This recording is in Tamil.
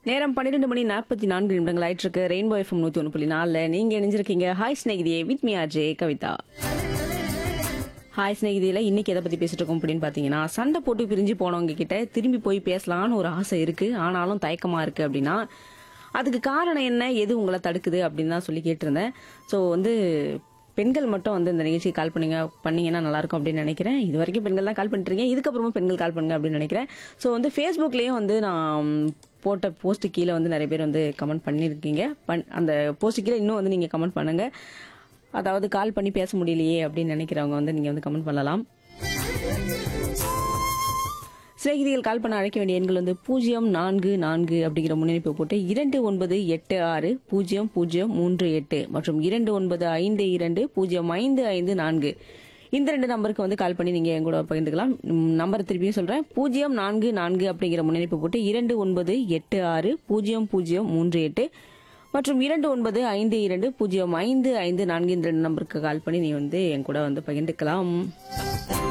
நேரம் பன்னிரெண்டு மணி நாற்பத்தி நான்கு நிமிடங்கள் ஆயிட்டு இருக்கு ரெயின்போ எஃப்எம் நூத்தி ஒன்று புள்ளி நாலுல நீங்க இணைஞ்சிருக்கீங்க ஹாய் ஸ்நேகிதியே வித் மீ அஜே கவிதா ஹாய் ஸ்நேகிதியில இன்னைக்கு எதை பத்தி பேசிட்டு இருக்கோம் அப்படின்னு பாத்தீங்கன்னா சண்டை போட்டு பிரிஞ்சு போனவங்க கிட்ட திரும்பி போய் பேசலாம்னு ஒரு ஆசை இருக்கு ஆனாலும் தயக்கமா இருக்கு அப்படின்னா அதுக்கு காரணம் என்ன எது உங்களை தடுக்குது அப்படின்னு தான் சொல்லி கேட்டிருந்தேன் ஸோ வந்து பெண்கள் மட்டும் வந்து இந்த நிகழ்ச்சிக்கு கால் பண்ணுங்க பண்ணீங்கன்னா நல்லா இருக்கும் அப்படின்னு நினைக்கிறேன் இது வரைக்கும் பெண்கள் தான் கால் பண்ணிட்டு இதுக்கப்புறமா பெண்கள் கால் பண்ணுங்க அப்படின்னு நினைக்கிறேன் ஸோ வந்து ஃபேஸ்புக்லேயும் வந்து நான் போட்ட போஸ்ட் கீழே வந்து நிறைய பேர் வந்து கமெண்ட் பண்ணியிருக்கீங்க பண் அந்த போஸ்ட் கீழே இன்னும் வந்து நீங்கள் கமெண்ட் பண்ணுங்க அதாவது கால் பண்ணி பேச முடியலையே அப்படின்னு நினைக்கிறவங்க வந்து நீங்கள் வந்து கமெண்ட் பண்ணலாம் சிநேகிதிகள் கால் பண்ண அழைக்க வேண்டிய எண்கள் வந்து பூஜ்ஜியம் நான்கு நான்கு அப்படிங்கிற முன்னெடுப்பு போட்டு இரண்டு ஒன்பது எட்டு ஆறு பூஜ்ஜியம் பூஜ்ஜியம் மூன்று எட்டு மற்றும் இரண்டு ஒன்பது ஐந்து இரண்டு பூஜ்ஜியம் ஐந்து ஐந்து நான்கு இந்த ரெண்டு நம்பருக்கு வந்து கால் பண்ணி நீங்க என் கூட பகிர்ந்துக்கலாம் நம்பர் திருப்பியும் சொல்றேன் பூஜ்ஜியம் நான்கு நான்கு அப்படிங்கிற முன்னெடுப்பு போட்டு இரண்டு ஒன்பது எட்டு ஆறு பூஜ்ஜியம் பூஜ்ஜியம் மூன்று எட்டு மற்றும் இரண்டு ஒன்பது ஐந்து இரண்டு பூஜ்ஜியம் ஐந்து ஐந்து நான்கு இந்த ரெண்டு நம்பருக்கு கால் பண்ணி நீ வந்து என் கூட வந்து பகிர்ந்துக்கலாம்